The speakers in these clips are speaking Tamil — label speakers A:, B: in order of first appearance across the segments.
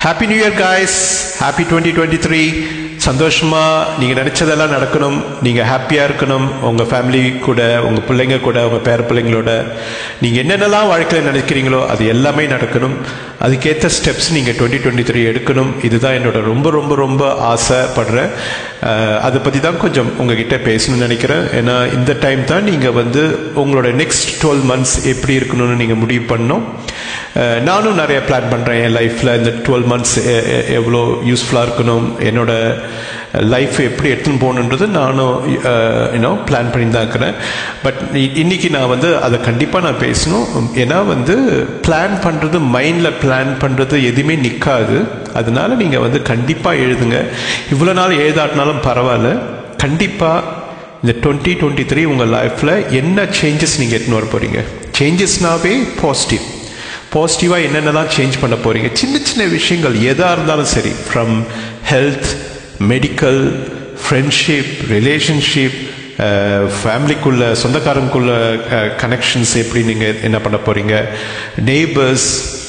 A: happy new year guys happy twenty twenty three சந்தோஷமாக நீங்கள் நினச்சதெல்லாம் நடக்கணும் நீங்கள் ஹாப்பியாக இருக்கணும் உங்கள் ஃபேமிலி கூட உங்கள் பிள்ளைங்க கூட உங்கள் பேர பிள்ளைங்களோட நீங்கள் என்னென்னலாம் வாழ்க்கையில் நினைக்கிறீங்களோ அது எல்லாமே நடக்கணும் அதுக்கேற்ற ஸ்டெப்ஸ் நீங்கள் டுவெண்ட்டி டுவெண்ட்டி த்ரீ எடுக்கணும் இதுதான் என்னோட ரொம்ப ரொம்ப ரொம்ப ஆசைப்படுறேன் அஹ், அதை பற்றி தான் கொஞ்சம் உங்ககிட்ட பேசணும்னு நினைக்கிறேன் ஏன்னா இந்த டைம் தான் நீங்கள் வந்து உங்களோட நெக்ஸ்ட் டுவெல் மந்த்ஸ் எப்படி இருக்கணும்னு நீங்கள் முடிவு பண்ணணும் அஹ், நானும் நிறைய பிளான் பண்ணுறேன் என் லைஃப்பில் இந்த டுவெல் மந்த்ஸ் எவ்வளோ யூஸ்ஃபுல்லாக இருக்கணும் என்னோட லைஃப் எப்படி எடுத்துன்னு போகணுன்றது நானும் யூனோ பிளான் பண்ணி தான் இருக்கிறேன் பட் இன்னைக்கு நான் வந்து அதை கண்டிப்பாக நான் பேசணும் ஏன்னா வந்து பிளான் பண்ணுறது மைண்டில் பிளான் பண்ணுறது எதுவுமே நிற்காது அதனால நீங்கள் வந்து கண்டிப்பாக எழுதுங்க இவ்வளோ நாள் எழுதாட்டினாலும் பரவாயில்ல கண்டிப்பாக இந்த டுவெண்ட்டி டுவெண்ட்டி த்ரீ உங்கள் லைஃப்பில் என்ன சேஞ்சஸ் நீங்கள் எடுத்துன்னு வர போகிறீங்க சேஞ்சஸ்னாவே பாசிட்டிவ் பாசிட்டிவாக என்னென்னலாம் சேஞ்ச் பண்ண போகிறீங்க சின்ன சின்ன விஷயங்கள் எதாக இருந்தாலும் சரி from health medical friendship relationship ஃபேமிலிக்குள்ள சொந்தக்காரங்களுக்குள்ள கனெக்ஷன்ஸ் எப்படி நீங்கள் என்ன பண்ண போகிறீங்க நெய்பர்ஸ்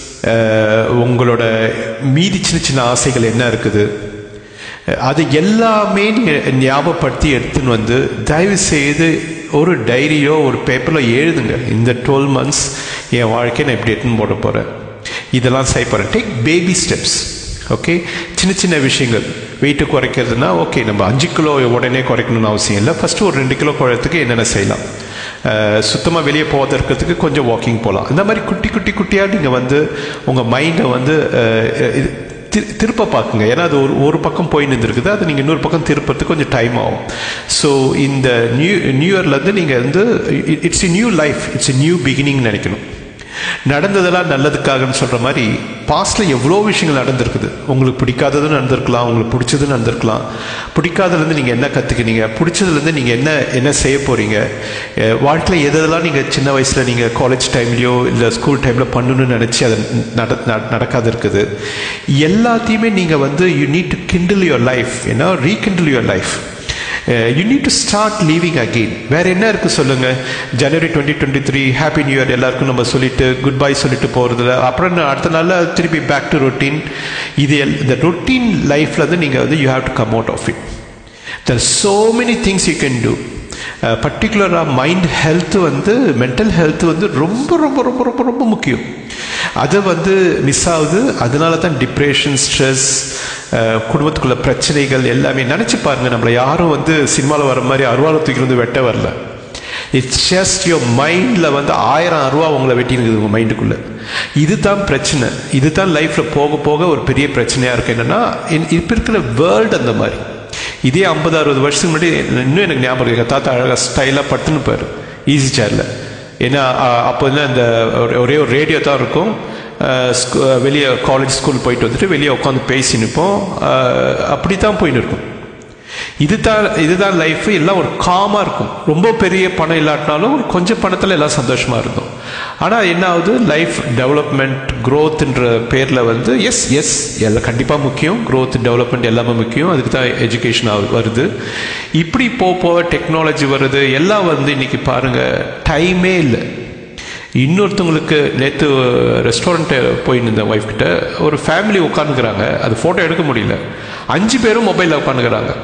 A: உங்களோட மீதி சின்ன சின்ன ஆசைகள் என்ன இருக்குது அது எல்லாமே நீங்க ஞாபகப்படுத்தி எடுத்துன்னு வந்து தயவு செய்து ஒரு டைரியோ ஒரு பேப்பரில் எழுதுங்க இந்த டுவெல் மந்த்ஸ் என் வாழ்க்கையை நான் எப்படி எடுத்துன்னு போட போகிறேன் இதெல்லாம் செய்ய போகிறேன் டேக் பேபி ஸ்டெப்ஸ் ஓகே சின்ன சின்ன விஷயங்கள் வெயிட்டு குறைக்கிறதுனா ஓகே நம்ம அஞ்சு கிலோ உடனே குறைக்கணும்னு அவசியம் இல்லை ஃபஸ்ட்டு ஒரு ரெண்டு கிலோ குறையறதுக்கு என்னென்ன செய்யலாம் சுத்தமாக வெளியே போகிறதுக்கு கொஞ்சம் வாக்கிங் போகலாம் இந்த மாதிரி குட்டி குட்டி குட்டியாக நீங்கள் வந்து உங்கள் மைண்டை வந்து அஹ், இது திரு திருப்ப பார்க்குங்க ஏன்னா அது ஒரு ஒரு பக்கம் போய் நின்றுருக்குது அது நீங்கள் இன்னொரு பக்கம் திருப்பறதுக்கு கொஞ்சம் டைம் ஆகும் ஸோ இந்த நியூ நியூ இயர்லேருந்து நீங்கள் வந்து it's a new life it's a new beginning நினைக்கணும் நடந்ததெல்லாம் நல்லதுக்காகன்னு சொல்கிற மாதிரி பாஸ்டில் எவ்வளோ விஷயங்கள் நடந்திருக்குது உங்களுக்கு பிடிக்காதது நடந்திருக்கலாம் உங்களுக்கு பிடிச்சது நடந்திருக்கலாம் பிடிக்காததுலேருந்து நீங்கள் என்ன கற்றுக்கினீங்க பிடிச்சதுலேருந்து நீங்கள் என்ன என்ன செய்ய போகிறீங்க வாழ்க்கையில் எதெல்லாம் நீங்கள் சின்ன வயசில் நீங்கள் காலேஜ் டைம்லேயோ இல்லை ஸ்கூல் டைமில் பண்ணணும்னு நினச்சி அது நட நட- நடக்காது இருக்குது எல்லாத்தையுமே நீங்கள் வந்து you need to kindle your life ஏன்னா rekindle your life you need to start living again வேற என்ன இருக்கு சொல்லுங்க ஜனவரி twenty twenty three happy new year எல்லாருக்கும் நம்ம சொல்லிட்டு குட் பை சொல்லிட்டு போறதுல அப்புறம் என்ன அடுத்த நாள்ல திருப்பி பேக் டு ரொட்டீன் இது எல்- இந்த ரொட்டீன் லைஃப்ல இருந்து நீங்க வந்து you have to come out of it there so many things you can do பர்டிகுலராக மைண்ட் ஹெல்த் வந்து மென்டல் ஹெல்த் வந்து ரொம்ப ரொம்ப ரொம்ப ரொம்ப ரொம்ப முக்கியம் அது வந்து மிஸ் ஆகுது அதனால தான் டிப்ரெஷன் ஸ்ட்ரெஸ் குடும்பத்துக்குள்ள பிரச்சனைகள் எல்லாமே நினச்சி பாருங்க நம்மளை யாரும் வந்து சினிமாவில் வர மாதிரி அருவாளை தூக்கி வந்து வெட்ட வரல இட்ஸ் ஜஸ்ட் யோர் மைண்டில் வந்து ஆயிரம் அருவா உங்களை வெட்டினுக்குது உங்கள் மைண்டுக்குள்ளே இதுதான் பிரச்சனை இதுதான் லைஃப்பில் போக போக ஒரு பெரிய பிரச்சனையாக இருக்கு என்னன்னா இன்- இப்போ இருக்கிற வேர்ல்டு அந்த மாதிரி இதே ஐம்பது அறுபது வருஷத்துக்கு முன்னாடி இன்னும் எனக்கு ஞாபகம் இருக்கு எங்க தாத்தா அழகாக ஸ்டைலாக படுத்துன்னு பாரு ஈஸி சேரில் ஏன்னா அ- அப்போ வந்து அந்த ஒரே- ஒரே ஒரு ரேடியோ தான் இருக்கும் அஹ், ஸ்கூ- வெளியே காலேஜ் ஸ்கூல் போயிட்டு வந்துட்டு வெளியே உட்காந்து பேசி நிற்போம் அப்படி தான் போயின்னு இருக்கும் இதுதான் இதுதான் லைஃப் எல்லாம் ஒரு காமாக இருக்கும் ரொம்ப பெரிய பணம் இல்லாட்டினாலும் ஒரு கொஞ்சம் பணத்தில் எல்லாம் சந்தோஷமாக இருந்தோம் ஆனால் என்ன ஆகுது லைஃப் டெவலப்மெண்ட் க்ரோத்ன்ற பேரில் வந்து எஸ் எஸ் எல்லாம் கண்டிப்பாக முக்கியம் growth டெவலப்மெண்ட் எல்லாமே முக்கியம் அதுக்கு தான் எஜுகேஷன் வருது இப்படி போக போக டெக்னாலஜி வருது எல்லாம் வந்து இன்னைக்கு பாருங்கள் டைமே இல்லை இன்னொருத்தவங்களுக்கு நேற்று ரெஸ்டாரண்ட்டு போயின்னு இருந்தேன் ஒய்ஃப் கிட்ட ஒரு ஃபேமிலி உட்காந்துக்கிறாங்க அது ஃபோட்டோ எடுக்க முடியல அஞ்சு பேரும் மொபைலில் உட்காந்துக்கிறாங்க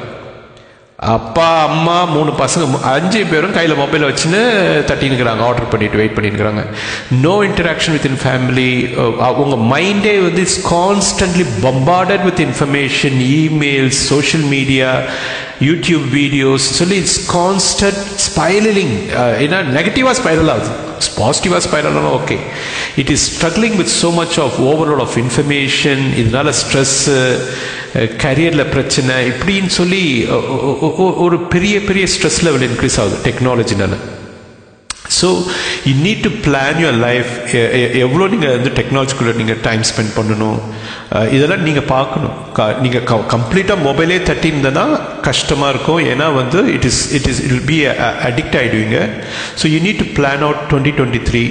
A: அப்பா அம்மா மூணு பசங்க மு- அஞ்சு பேரும் கையில் மொபைலை வச்சுன்னு தட்டினுக்கிறாங்க ஆர்டர் பண்ணிட்டு வெயிட் பண்ணிருக்கிறாங்க no interaction with in family உங்க மைண்டே வந்து it's constantly bombarded with information emails social media YouTube videos சொல்லி இட்ஸ் கான்ஸ்டன்ட் ஸ்பைரலிங் ஏன்னா நெகட்டிவாக ஸ்பைரல் ஆகுது பாசிட்டிவாக ஸ்பைரல் ஆனால் okay it is struggling with so much of overload of information இதனால ஸ்ட்ரெஸ்ஸு கரியரில் பிரச்சனை இப்படின்னு சொல்லி ஒ- ஒ- ஒ- ஒ- ஒரு பெரிய பெரிய ஸ்ட்ரெஸ் லெவல் இன்க்ரீஸ் ஆகுது டெக்னாலஜினால so you need to plan your life எவ்வளோ நீங்கள் வந்து டெக்னாலஜிக்குள்ளே நீங்கள் டைம் ஸ்பெண்ட் பண்ணணும் அஹ், இதெல்லாம் நீங்கள் பார்க்கணும் நீங்கள் கம்ப்ளீட்டாக மொபைலே தட்டி இருந்தனா கஷ்டமாக இருக்கும் ஏன்னா வந்து it is it is ill be addict ஆகிடுவீங்க so you need to plan out twenty twenty three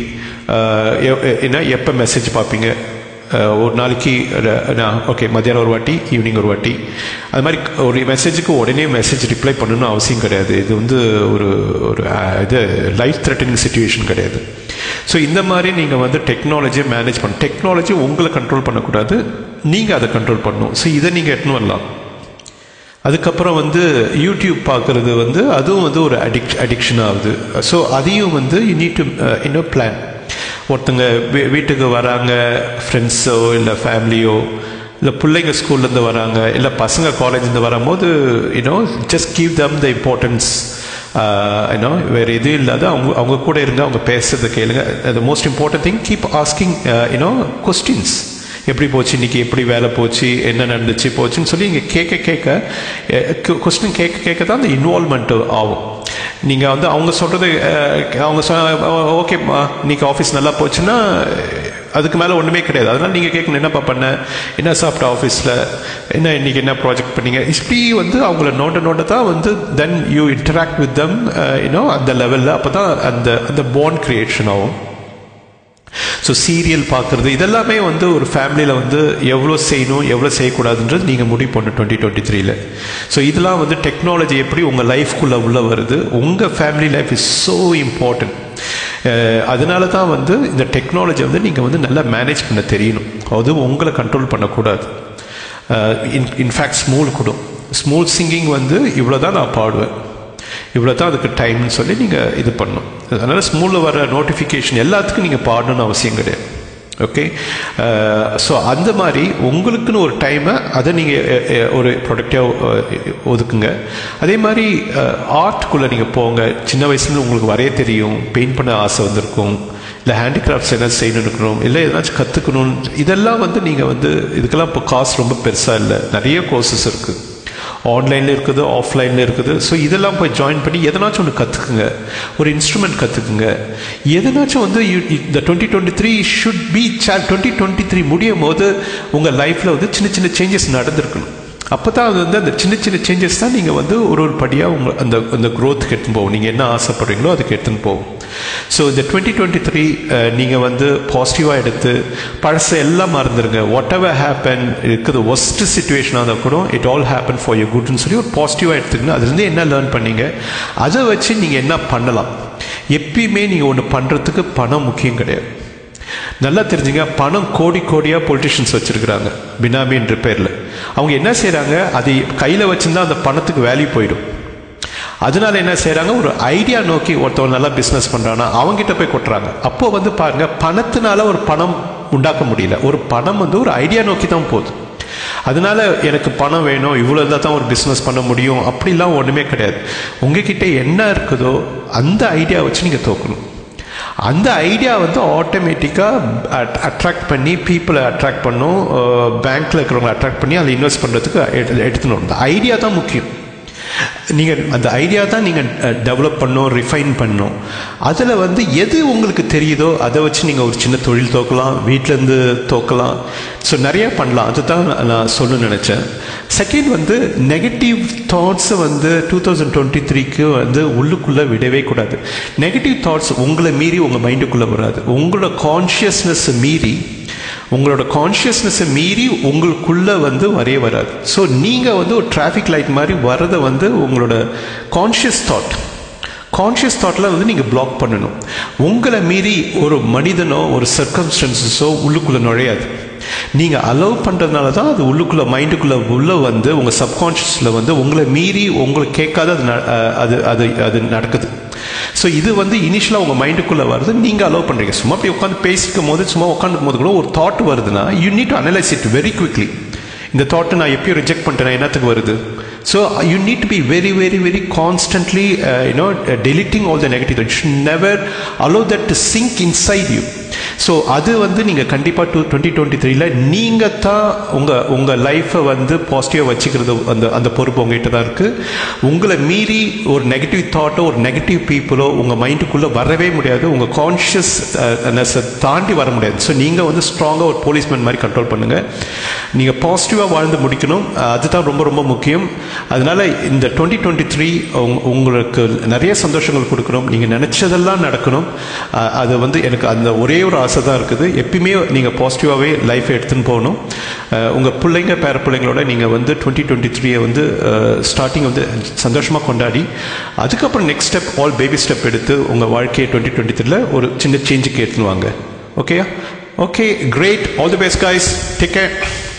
A: ஏன்னா எப்போ மெசேஜ் பார்ப்பீங்க அஹ், ஒரு நாளைக்கு ர- நான் ஓகே மத்தியானம் ஒரு வாட்டி ஈவினிங் ஒரு வாட்டி அது மாதிரி ஒரு மெசேஜுக்கு உடனே மெசேஜ் ரிப்ளை பண்ணணும்னு அவசியம் கிடையாது இது வந்து ஒரு ஒரு அஹ், இது லைஃப் த்ரெட்டனிங் சுச்சுவேஷன் கிடையாது ஸோ இந்த மாதிரி நீங்கள் வந்து டெக்னாலஜியை மேனேஜ் பண்ண டெக்னாலஜி உங்களை கண்ட்ரோல் பண்ணக்கூடாது நீங்கள் அதை கண்ட்ரோல் பண்ணணும் ஸோ இதை நீங்கள் எட்டுன்னு வரலாம் அதுக்கப்புறம் வந்து யூடியூப் பார்க்குறது வந்து அதுவும் வந்து ஒரு அடிக் அடிக்ஷன் ஆகுது ஸோ அதையும் வந்து யூ நீட் டு இன்னும் பிளான் ஒருத்தங்க வீ வீட்டுக்கு வராங்க ஃப்ரெண்ட்ஸோ இல்லை ஃபேமிலியோ இல்லை பிள்ளைங்க ஸ்கூல்லேருந்து வராங்க இல்லை பசங்க காலேஜ்லேருந்து வரும்போது you know just give them the importance you know வேறு எதுவும் இல்லாத அவங்க அவங்க கூட இருங்க அவங்க பேசுறதை கேளுங்க the most important thing keep asking you know questions எப்படி போச்சு இன்னைக்கு எப்படி வேலை போச்சு என்ன நடந்துச்சு போச்சுன்னு சொல்லி இங்கே கேட்க கேட்க கொஸ்டின் கேட்க கேட்க தான் அந்த இன்வால்மெண்ட் ஆகும் நீங்கள் வந்து அவங்க சொல்கிறது அவங்க ஓகேம்மா இன்னைக்கு ஆஃபீஸ் நல்லா போச்சுன்னா அதுக்கு மேலே ஒன்றுமே கிடையாது அதனால் நீங்கள் கேட்கணும் என்னப்பா பண்ண என்ன சாப்பிட்ட ஆஃபீஸில் என்ன இன்னைக்கு என்ன ப்ராஜெக்ட் பண்ணீங்க இப்படி வந்து அவங்கள நோட்ட நோட்ட தான் வந்து then you interact with them you know அந்த லெவலில் அப்போ தான் அந்த அந்த பாண்ட் கிரியேஷன் ஆகும் ஸோ சீரியல் பார்க்குறது இதெல்லாமே வந்து ஒரு ஃபேமிலியில் வந்து எவ்வளோ செய்யணும் எவ்வளோ செய்யக்கூடாதுன்றது நீங்கள் முடிவு பண்ணணும் டுவெண்ட்டி டுவெண்ட்டி த்ரீல ஸோ இதெல்லாம் வந்து டெக்னாலஜி எப்படி உங்கள் லைஃப்குள்ளே உள்ள வருது உங்கள் family life is so important அதனால தான் வந்து இந்த டெக்னாலஜி வந்து நீங்கள் வந்து நல்லா மேனேஜ் பண்ண தெரியணும் அது உங்களை கண்ட்ரோல் பண்ணக்கூடாது இன் இன்ஃபேக்ட் ஸ்மூல் கூட ஸ்மூல் சிங்கிங் வந்து இவ்வளோ தான் நான் பாடுவேன் இவ்வளோ தான் அதுக்கு டைம்னு சொல்லி நீங்கள் இது பண்ணணும் அதனால் ஸ்மூலில் வர நோட்டிஃபிகேஷன் எல்லாத்துக்கும் நீங்கள் பாடணும்னு அவசியம் கிடையாது ஓகே ஸோ அந்த மாதிரி உங்களுக்குன்னு ஒரு டைமை அதை நீங்கள் ஒரு ப்ரொடக்டாக ஒதுக்குங்க அதே மாதிரி ஆர்ட்குள்ளே நீங்கள் போங்க சின்ன வயசுலேருந்து உங்களுக்கு வரைய தெரியும் பெயிண்ட் பண்ண ஆசை வந்திருக்கும் இல்லை ஹேண்டிகிராஃப்ட்ஸ் என்ன செய்யணும் இருக்கணும் இல்லை எதனாச்சும் கற்றுக்கணும் இதெல்லாம் வந்து நீங்கள் வந்து இதுக்கெல்லாம் இப்போ காசு ரொம்ப பெருசாக இல்லை நிறைய கோர்சஸ் இருக்குது ஆன்லைனில் இருக்குது ஆஃப்லைனில் இருக்குது ஸோ இதெல்லாம் போய் ஜாயின் பண்ணி எதனாச்சும் ஒன்று கற்றுக்குங்க ஒரு இன்ஸ்ட்ருமெண்ட் கற்றுக்குங்க எதனாச்சும் வந்து இந்த twenty twenty three should be say twenty twenty three முடியும் போது உங்கள் லைஃப்பில் வந்து சின்ன சின்ன சேஞ்சஸ் நடந்திருக்கணும் அப்போ தான் அது வந்து அந்த சின்ன சின்ன சேஞ்சஸ் தான் நீங்கள் வந்து ஒரு ஒரு படியாக உங்கள் அந்த அந்த க்ரோத்துக்கு எடுத்துன்னு போகும் நீங்கள் என்ன ஆசைப்படுறீங்களோ அதுக்கு எடுத்துன்னு போகும் ஸோ இந்த டுவெண்ட்டி டுவெண்ட்டி த்ரீ நீங்கள் வந்து பாசிட்டிவாக எடுத்து பழசை எல்லாம் மறந்துடுங்க வாட் எவர் ஹேப்பன் இருக்குது ஒஸ்ட் சுச்சுவேஷனாக இருந்தால் கூட it all happen for you குட்னு சொல்லி ஒரு பாசிட்டிவாக எடுத்துக்கணும் அதுலேருந்து என்ன லேர்ன் பண்ணீங்க அதை வச்சு நீங்கள் என்ன பண்ணலாம் எப்பயுமே நீங்கள் ஒன்று பண்ணுறதுக்கு பணம் முக்கியம் கிடையாது நல்லா தெரிஞ்சுங்க பணம் கோடி கோடியாக பொலிட்டிஷியன்ஸ் வச்சுருக்கிறாங்க பினாமின்ற பேரில் அவங்க என்ன செய்கிறாங்க அது கையில் வச்சுருந்தா அந்த பணத்துக்கு வேல்யூ போயிடும் அதனால என்ன செய்கிறாங்க ஒரு ஐடியா நோக்கி ஒருத்தவங்க நல்லா பிஸ்னஸ் பண்ணுறான்னா அவங்ககிட்ட போய் கொட்டுறாங்க அப்போ வந்து பாருங்க பணத்தினால ஒரு பணம் உண்டாக்க முடியல ஒரு பணம் வந்து ஒரு ஐடியா நோக்கி தான் போகுது அதனால எனக்கு பணம் வேணும் இவ்வளோ இருந்தால் தான் ஒரு பிஸ்னஸ் பண்ண முடியும் அப்படிலாம் ஒன்றுமே கிடையாது உங்ககிட்ட என்ன இருக்குதோ அந்த ஐடியா வச்சு நீங்கள் தோக்கணும் அந்த ஐடியா வந்து ஆட்டோமேட்டிக்காக அட்ராக்ட் பண்ணி பீப்புளை அட்ராக்ட் பண்ணும் பேங்க்கில் இருக்கிறவங்களை அட்ராக்ட் பண்ணி அதை இன்வெஸ்ட் பண்ணுறதுக்கு எடுத்துணும் அந்த ஐடியா தான் முக்கியம் நீங்கள் அந்த ஐடியா தான் நீங்கள் டெவலப் பண்ணணும் ரிஃபைன் பண்ணணும் அதில் வந்து எது உங்களுக்கு தெரியுதோ அதை வச்சு நீங்கள் ஒரு சின்ன தொழில் தோக்கலாம் வீட்டிலேருந்து தோக்கலாம் ஸோ நிறையா பண்ணலாம் அதுதான் நான் சொல்ல நினச்சேன் செகண்ட் வந்து நெகட்டிவ் தாட்ஸை வந்து டூ தௌசண்ட் டுவெண்ட்டி த்ரீக்கு வந்து உள்ளுக்குள்ளே விடவே கூடாது நெகட்டிவ் தாட்ஸ் உங்களை மீறி உங்கள் மைண்டுக்குள்ளே வராது உங்களோட கான்ஷியஸ்னஸ் மீறி உங்களோட கான்ஷியஸ்னஸை மீறி உங்களுக்குள்ள வந்து வரைய வராது ஸோ நீங்கள் வந்து ஒரு டிராஃபிக் லைட் மாதிரி வர்றதை வந்து உங்களோட கான்ஷியஸ் தாட் கான்ஷியஸ் தாட்டில் வந்து நீங்கள் பிளாக் பண்ணணும் உங்களை மீறி ஒரு மனிதனோ ஒரு சர்க்கம்ஸ்டன்சஸோ உள்ளுக்குள்ளே நுழையாது நீங்கள் அலோவ் பண்ணுறதுனால தான் அது உள்ளுக்குள்ளே மைண்டுக்குள்ளே உள்ளே வந்து உங்கள் சப்கான்ஷியஸில் வந்து உங்களை மீறி உங்களுக்கு கேட்காத அது அது அது அது நடக்குது ஸோ இது வந்து இனிஷியலாக உங்கள் மைண்டுக்குள்ளே வருது நீங்கள் அலோவ் பண்ணுறீங்க சும்மா அப்படி உட்காந்து பேசிக்கும் போது சும்மா உட்காந்துக்கும் போது கூட ஒரு தாட் வருதுன்னா you need to analyse it very quickly இந்த தாட்டை நான் எப்பயும் ரிஜெக்ட் பண்ணிட்டேன் என்னத்துக்கு வருது so you need to be very very very constantly you know deleting all the negative you should never allow that to sink inside you so அது வந்து நீங்கள் கண்டிப்பாக டூ டுவெண்ட்டி டுவெண்ட்டி த்ரீல நீங்கள் தான் உங்கள் உங்கள் லைஃப்பை வந்து பாசிட்டிவாக வச்சுக்கிறது அந்த அந்த பொறுப்பு உங்ககிட்ட தான் இருக்குது உங்களை மீறி ஒரு நெகட்டிவ் தாட்டோ ஒரு நெகட்டிவ் பீப்புளோ உங்கள் மைண்டுக்குள்ளே வரவே முடியாது உங்கள் கான்ஷியஸ்னஸை தாண்டி வர முடியாது ஸோ நீங்கள் வந்து ஸ்ட்ராங்காக ஒரு போலீஸ்மேன் மாதிரி கண்ட்ரோல் பண்ணுங்கள் நீங்கள் பாசிட்டிவாக வாழ்ந்து முடிக்கணும் அதுதான் ரொம்ப ரொம்ப முக்கியம் அதனால் இந்த டுவெண்ட்டி டுவெண்ட்டி த்ரீ உங்களுக்கு நிறைய சந்தோஷங்கள் கொடுக்கணும் நீங்கள் நினச்சதெல்லாம் நடக்கணும் அது வந்து எனக்கு அந்த ஒரே ஒரு ஆசை தான் இருக்குது எப்பயுமே நீங்கள் பாசிட்டிவாகவே லைஃப்பை எடுத்துன்னு போகணும் உங்கள் பிள்ளைங்க பேர பிள்ளைங்களோட நீங்கள் வந்து டுவெண்ட்டி டுவெண்ட்டி த்ரீயை வந்து ஸ்டார்டிங் வந்து சந்தோஷமாக கொண்டாடி அதுக்கப்புறம் next step all baby step எடுத்து உங்கள் வாழ்க்கையை டுவெண்ட்டி டுவெண்ட்டி த்ரீல ஒரு சின்ன சேஞ்சுக்கு எடுத்துன்னு வாங்க ஓகேயா okay great all the best guys take care